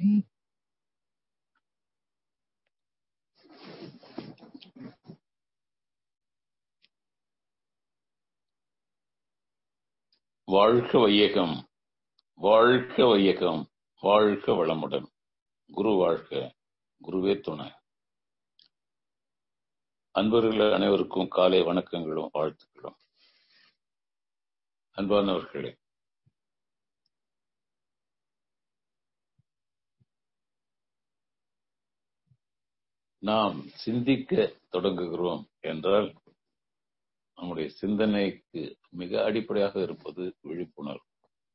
வாழ்க வையகம் வாழ்க வையகம் வாழ்க வளமுடன் குரு வாழ்க குருவே துணை அன்பர்கள் அனைவருக்கும் காலை வணக்கங்களும் வாழ்த்துக்களும் அன்பானவர்களே நாம் சிந்திக்க தொடங்குகிறோம் என்றால் நம்முடைய சிந்தனைக்கு மிக அடிப்படையாக இருப்பது விழிப்புணர்வு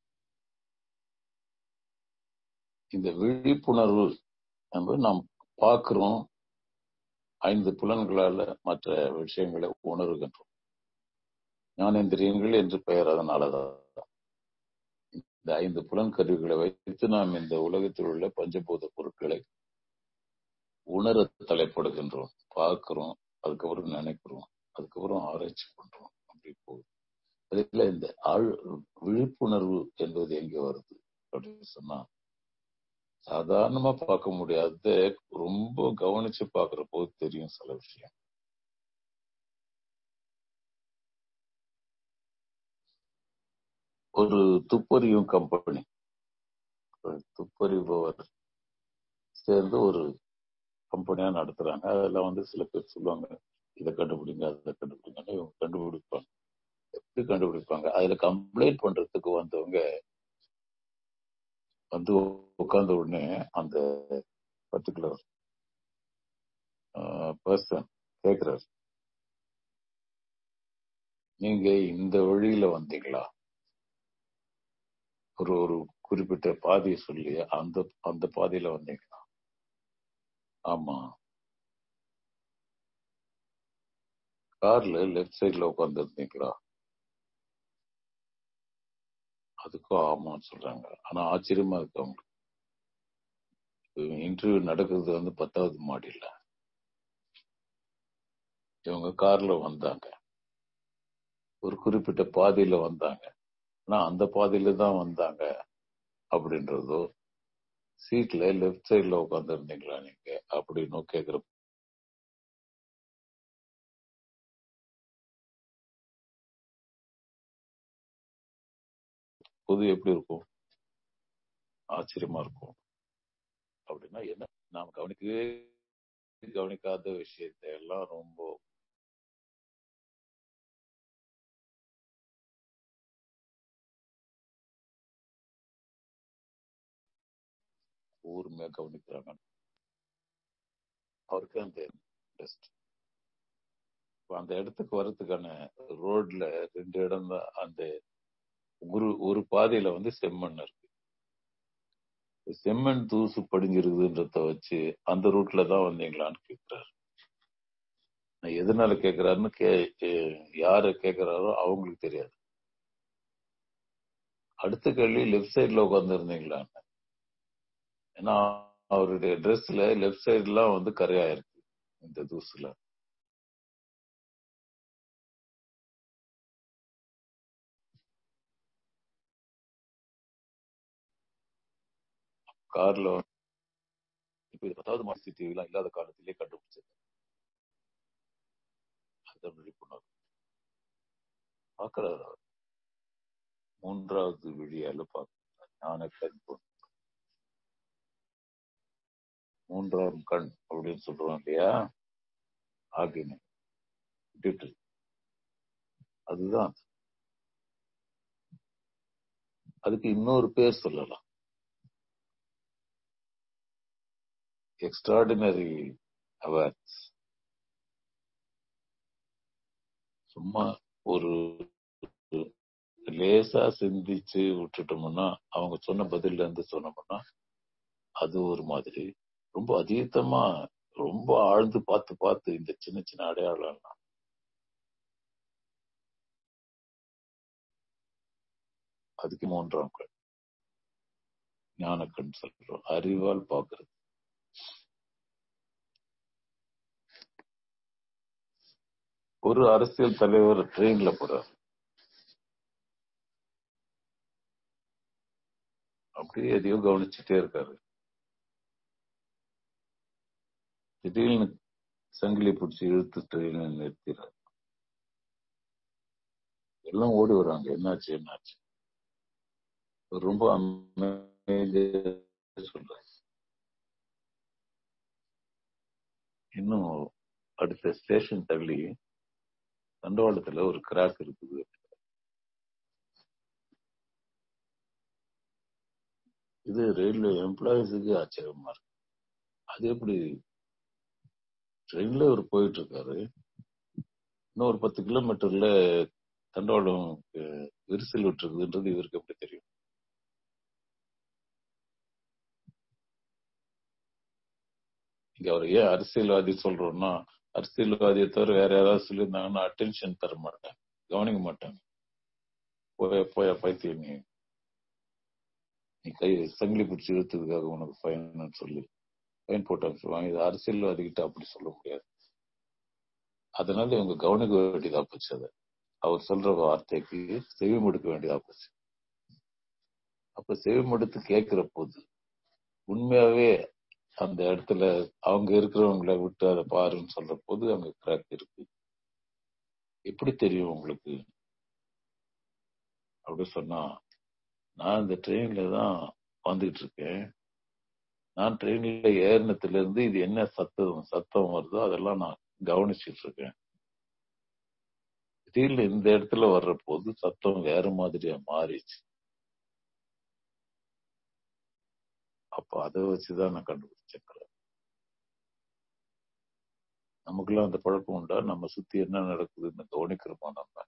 இந்த விழிப்புணர்வு என்பது நாம் பார்க்கிறோம் ஐந்து புலன்களால மற்ற விஷயங்களை உணர்கின்றோம் ஞானேந்திரியங்கள் என்று பெயர் அதனாலதான் இந்த ஐந்து புலன் கருவிகளை வைத்து நாம் இந்த உலகத்தில் உள்ள பஞ்சபூத பொருட்களை உணர தலைப்படுகின்றோம் பார்க்கிறோம் அதுக்கப்புறம் நினைக்கிறோம் அதுக்கப்புறம் ஆராய்ச்சி பண்றோம் அப்படி போகுது அதுல இந்த ஆழ் விழிப்புணர்வு என்பது எங்க வருது அப்படின்னு சொன்னா சாதாரணமா பார்க்க முடியாத ரொம்ப கவனிச்சு பாக்குற போது தெரியும் சில விஷயம் ஒரு துப்பறியும் கம்பெனி துப்பறிபவர் சேர்ந்து ஒரு கம்பெனியா நடத்துறாங்க அதுல வந்து சில பேர் சொல்லுவாங்க இதை கண்டுபிடிங்க அதை கண்டுபிடிங்கன்னு இவங்க கண்டுபிடிப்பாங்க எப்படி கண்டுபிடிப்பாங்க அதுல கம்ப்ளைண்ட் பண்றதுக்கு வந்தவங்க வந்து உட்கார்ந்த உடனே அந்த பர்டிகுலர் பர்சன் கேக்குறாரு நீங்க இந்த வழியில வந்தீங்களா ஒரு ஒரு குறிப்பிட்ட பாதையை சொல்லி அந்த அந்த பாதையில வந்தீங்களா ஆமா கார்ல லெஃப்ட் சைட்ல உட்கார்ந்து இருந்தீங்களா அதுக்கும் ஆமான்னு சொல்றாங்க ஆனா ஆச்சரியமா இருக்கு அவங்களுக்கு இன்டர்வியூ நடக்கிறது வந்து பத்தாவது மாடியில இவங்க கார்ல வந்தாங்க ஒரு குறிப்பிட்ட பாதையில வந்தாங்க ஆனா அந்த பாதையில தான் வந்தாங்க அப்படின்றதோ சீட்ல லெஃப்ட் சைட்ல உட்காந்து இருந்தீங்களா நீங்க அப்படின்னு கேக்குற பொது எப்படி இருக்கும் ஆச்சரியமா இருக்கும் அப்படின்னா என்ன நாம் கவனிக்கவே கவனிக்காத விஷயத்தை எல்லாம் ரொம்ப கூர்மையா கவனிக்கிறாங்க அவருக்கு அந்த பெஸ்ட் அந்த இடத்துக்கு வர்றதுக்கான ரோட்ல ரெண்டு இடம் தான் அந்த ஒரு ஒரு பாதையில வந்து செம்மண் இருக்கு செம்மண் தூசு படிஞ்சிருக்குதுன்றத வச்சு அந்த ரூட்ல தான் வந்தீங்களான்னு கேக்குறாரு நான் எதனால கேக்குறாருன்னு கே யாரு கேக்குறாரோ அவங்களுக்கு தெரியாது அடுத்த கேள்வி லெஃப்ட் சைட்ல உட்கார்ந்து இருந்தீங்களான்னு ஏன்னா அவருடைய ட்ரெஸ்ல லெஃப்ட் சைடுலாம் வந்து கரையா இருக்கு இந்த தூசுல கார்ல இப்ப இது பத்தாவது மாச சிசிடிவி எல்லாம் இல்லாத காலத்திலேயே கண்டுபிடிச்சது அந்த விழிப்புணர்வு பாக்குறாரு அவர் மூன்றாவது விழியால பார்க்கிறார் ஞான கண் மூன்றாம் கண் அப்படின்னு சொல்றோம் இல்லையா ஆகினை விட்டுட்டு அதுதான் அதுக்கு இன்னொரு பேர் சொல்லலாம் எக்ஸ்ட்ராடினரி அவேர்னஸ் சும்மா ஒரு லேசா சிந்திச்சு விட்டுட்டோம்னா அவங்க சொன்ன பதில்ல இருந்து சொன்னோம்னா அது ஒரு மாதிரி ரொம்ப அதீதமா ரொம்ப ஆழ்ந்து பார்த்து பார்த்து இந்த சின்ன சின்ன அடையாளம்லாம் அதுக்கு மூன்றாம் கண் ஞானக்கண் சொல்றோம் அறிவால் பாக்குறது ஒரு அரசியல் தலைவர் ட்ரெயின்ல போறார் அப்படியே எதையோ கவனிச்சுட்டே இருக்காரு திடீர்னு சங்கிலி பிடிச்சி இழுத்து ட்ரெயினை நிறுத்திடுறாரு எல்லாம் ஓடி வராங்க என்னாச்சு என்னாச்சு அவர் ரொம்ப அமைதியா சொல்றாரு இன்னும் அடுத்த ஸ்டேஷன் தள்ளி தண்டவாளத்துல ஒரு கிராக் இருக்குது இது ரயில்வே எம்ப்ளாயிஸுக்கு ஆச்சரியமா இருக்கு அது எப்படி ட்ரெயின்ல அவர் போயிட்டு இருக்காரு இன்னும் ஒரு பத்து கிலோமீட்டர்ல தண்டவாளம் அஹ், விரிசல் விட்டுருக்குதுன்றது இவருக்கு எப்படி தெரியும் இங்க அவர் ஏன் அரசியல்வாதி சொல்றோம்னா அரசியல்வாதியை தவிர வேற யாராவது சொல்லியிருந்தாங்கன்னா அட்டென்ஷன் தர மாட்டாங்க கவனிக்க மாட்டாங்க போய போய பைத்தியம் நீ நீ கை சங்கிலி பிடிச்சி இழுத்ததுக்காக உனக்கு ஃபைன் சொல்லி ஃபைன் போட்டாங்க சொல்லுவாங்க இது அரசியல்வாதிகிட்ட அப்படி சொல்ல முடியாது அதனால இவங்க கவனிக்க வேண்டியதா போச்சு அதை அவர் சொல்ற வார்த்தைக்கு செவி மடுக்க வேண்டியதா போச்சு அப்ப செவி மடுத்து கேட்கிற போது உண்மையாவே அந்த இடத்துல அவங்க இருக்கிறவங்கள விட்டு அதை பாருன்னு சொல்ற போது அங்க கிராக் இருக்கு எப்படி தெரியும் உங்களுக்கு அப்படி சொன்னா நான் இந்த ட்ரெயின்ல தான் வந்துட்டு இருக்கேன் நான் ட்ரெயின்ல ஏறினத்துல இருந்து இது என்ன சத்தம் சத்தம் வருதோ அதெல்லாம் நான் கவனிச்சிட்டு இருக்கேன் திடீர்னு இந்த இடத்துல வர்ற போது சத்தம் வேற மாதிரியா மாறிச்சு அப்ப அதை வச்சுதான் நான் கண்டுபிடிச்சேன் நமக்குலாம் அந்த பழக்கம் உண்டா நம்ம சுத்தி என்ன நடக்குதுன்னு கவனிக்கிறோமா நம்ம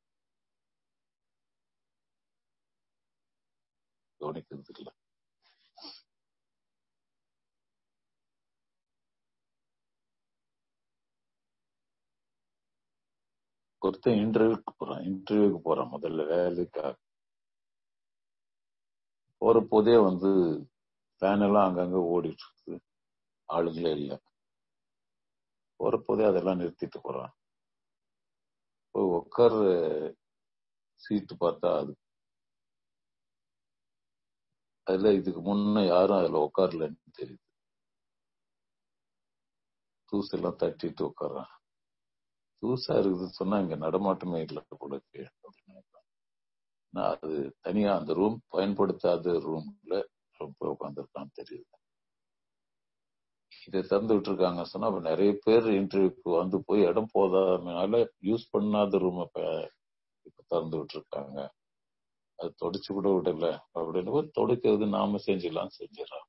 கவனிக்கிறது இல்ல ஒருத்தன் இன்டர்வியூக்கு போறான் இன்டர்வியூக்கு போறான் முதல்ல வேலைக்காக போற போதே வந்து ஃபேன் எல்லாம் அங்கங்க ஓடிட்டு இருக்குது ஆளுங்களே இல்ல போற போதே அதெல்லாம் நிறுத்திட்டு போறான் போய் உட்கார சீட்டு பார்த்தா அது அதுல இதுக்கு முன்ன யாரும் அதுல உட்காரலன்னு தெரியுது தூசு எல்லாம் தட்டிட்டு உட்கார்றான் தூசா இருக்குதுன்னு சொன்னா இங்க நடமாட்டமே இல்லை போல இருக்கு அப்படின்னு நினைக்கிறான். நான் அது தனியா அந்த ரூம் பயன்படுத்தாத ரூம்ல ரொம்ப உட்காந்துருக்கான்னு தெரியுது இதை திறந்து விட்டுருக்காங்க சொன்னா அப்ப நிறைய பேர் இன்டர்வியூக்கு வந்து போய் இடம் போதாதனால யூஸ் பண்ணாத ரூம் இப்ப திறந்து விட்டுருக்காங்க அது தொடச்சு கூட விடல அப்படின்னு போது தொடக்கிறது நாம செஞ்சிடலாம் செஞ்சிடறோம்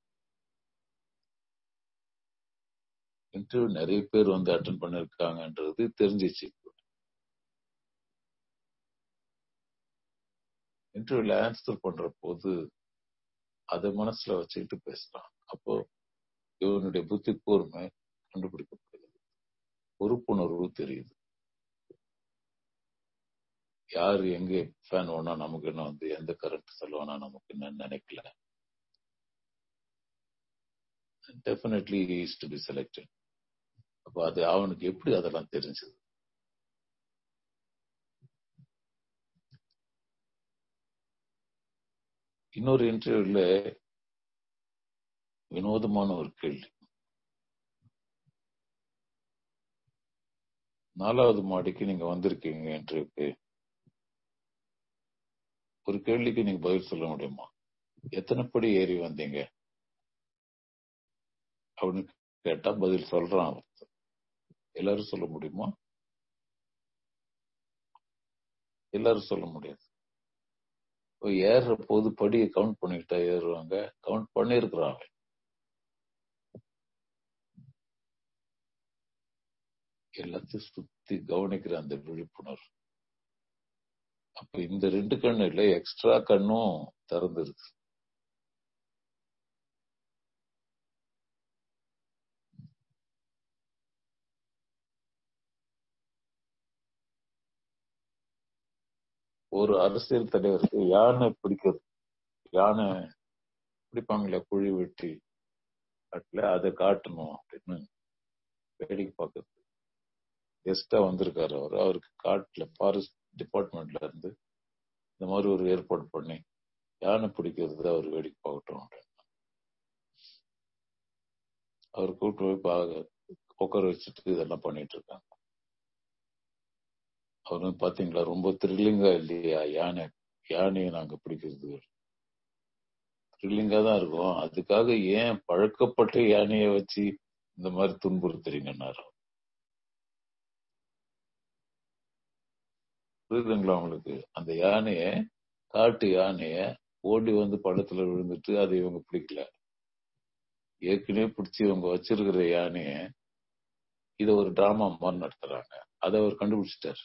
இன்டர்வியூ நிறைய பேர் வந்து அட்டன் பண்ணிருக்காங்கன்றது தெரிஞ்சிச்சு இன்டர்வியூல ஆன்சர் பண்ற போது அதை மனசுல வச்சுக்கிட்டு பேசுறான் அப்போ இவனுடைய புத்தி கூர்மை கண்டுபிடிக்கப்படுகிறது பொறுப்புணர்வு தெரியுது யாரு எங்க ஃபேன் வேணா நமக்கு என்ன வந்து எந்த கரண்ட் செலவானா நமக்கு என்ன நினைக்கல definitely is to be selected அப்ப அது அவனுக்கு எப்படி அதெல்லாம் தெரிஞ்சது இன்னொரு இன்டர்வியூல வினோதமான ஒரு கேள்வி நாலாவது மாடிக்கு நீங்க வந்திருக்கீங்க இன்டர்வியூக்கு ஒரு கேள்விக்கு நீங்க பதில் சொல்ல முடியுமா எத்தனை படி ஏறி வந்தீங்க அப்படின்னு கேட்டா பதில் சொல்றான் அவன் எல்லாரும் சொல்ல முடியுமா எல்லாரும் சொல்ல முடியாது இப்போ ஏறுற போது படியை கவுண்ட் பண்ணிக்கிட்டா ஏறுவாங்க கவுண்ட் பண்ணிருக்கிறான் அவன் எல்லாத்தையும் சுத்தி கிற அந்த விழிப்புணர்வு அப்ப இந்த ரெண்டு கண்ணு இல்ல எக்ஸ்ட்ரா கண்ணும் திறந்து இருக்கு ஒரு அரசியல் தலைவருக்கு யானை பிடிக்கிறது யானை பிடிப்பாங்களே குழி வெட்டி காட்டுல அதை காட்டணும் அப்படின்னு வேடிக்கை பார்க்கறது கெஸ்டா வந்திருக்காரு அவர் அவருக்கு காட்டுல ஃபாரஸ்ட் டிபார்ட்மெண்ட்ல இருந்து இந்த மாதிரி ஒரு ஏற்பாடு பண்ணி யானை பிடிக்கிறது அவர் வேடிக்கை பார்க்கட்டும் அப்படின்னு அவர் கூப்பிட்டு போய் பார்க்க உட்கார வச்சுட்டு இதெல்லாம் பண்ணிட்டு இருக்காங்க அவர் வந்து பாத்தீங்களா ரொம்ப த்ரில்லிங்கா இல்லையா யானை யானையை நாங்க பிடிக்கிறது த்ரில்லிங்கா தான் இருக்கும் அதுக்காக ஏன் பழக்கப்பட்ட யானையை வச்சு இந்த மாதிரி துன்புறுத்துறீங்கன்னாரு புரியுதுங்களா உங்களுக்கு அந்த யானைய காட்டு யானைய ஓடி வந்து பள்ளத்துல விழுந்துட்டு அதை இவங்க பிடிக்கல ஏற்கனவே பிடிச்சி இவங்க வச்சிருக்கிற யானைய இத ஒரு டிராமா மாதிரி நடத்துறாங்க அதை அவர் கண்டுபிடிச்சிட்டாரு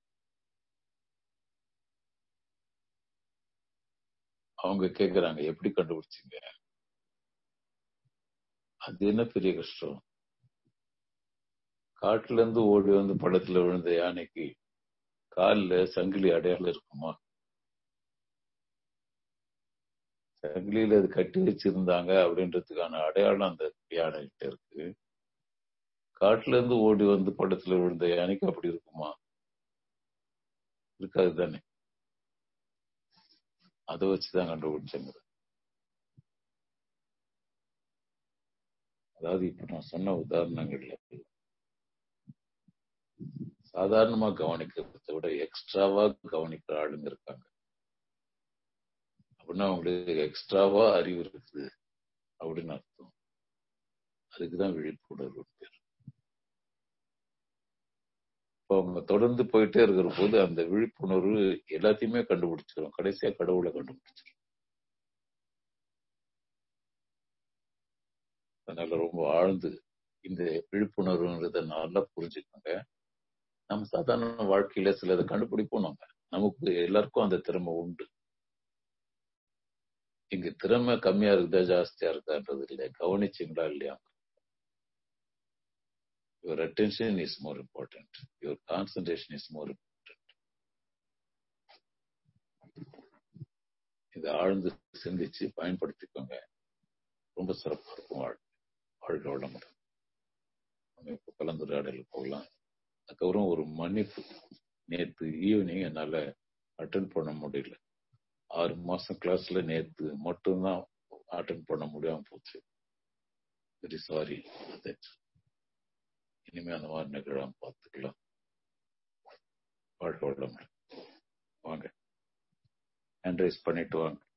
அவங்க கேக்குறாங்க எப்படி கண்டுபிடிச்சீங்க அது என்ன பெரிய கஷ்டம் காட்டுல இருந்து ஓடி வந்து படத்துல விழுந்த யானைக்கு கால்ல சங்கிலி அடையாளம் இருக்குமா சங்கிலியில அது கட்டி வச்சிருந்தாங்க அப்படின்றதுக்கான அடையாளம் அந்த யானை கிட்ட இருக்கு காட்டுல இருந்து ஓடி வந்து படத்துல விழுந்த யானைக்கு அப்படி இருக்குமா இருக்காது தானே அதை வச்சுதான் கண்டுபிடிச்சாங்க அதாவது இப்ப நான் சொன்ன உதாரணங்கள்ல சாதாரணமா கவனிக்கிறத விட எக்ஸ்ட்ராவா கவனிக்கிற ஆளுங்க இருக்காங்க அப்படின்னா அவங்களுக்கு எக்ஸ்ட்ராவா அறிவு இருக்குது அப்படின்னு அர்த்தம் அதுக்குதான் விழிப்புணர்வு பேர் இப்போ அவங்க தொடர்ந்து போயிட்டே இருக்கிற போது அந்த விழிப்புணர்வு எல்லாத்தையுமே கண்டுபிடிச்சிடும் கடைசியா கடவுளை கண்டுபிடிச்சிடும் அதனால ரொம்ப ஆழ்ந்து இந்த விழிப்புணர்வுன்றத நல்லா புரிஞ்சுக்கோங்க நம்ம சாதாரண வாழ்க்கையில சிலதை கண்டுபிடிப்போம் நம்ம நமக்கு எல்லாருக்கும் அந்த திறமை உண்டு இங்க திறமை கம்மியா இருக்குதா ஜாஸ்தியா இருக்கான்றது இல்லை கவனிச்சிங்களா இல்லையா your attention is more important your concentration is more important இதை ஆழ்ந்து சிந்திச்சு பயன்படுத்திக்கோங்க ரொம்ப சிறப்பா இருக்கும் வாழ்க்கை வாழ்க்கை வளமுடன் நம்ம இப்போ கலந்துரையாடல் போகலாம் அதுக்கப்புறம் ஒரு மன்னிப்பு நேத்து ஈவினிங் என்னால அட்டன் பண்ண முடியல ஆறு மாசம் கிளாஸ்ல நேத்து மட்டும்தான் அட்டன் பண்ண முடியாம போச்சு வெரி சாரி இனிமே அந்த மாதிரி நிகழாம பார்த்துக்கலாம் வாழ்க்கை வளமுடன் வாங்க ஹேண்ட் ரைஸ் பண்ணிட்டு வாங்க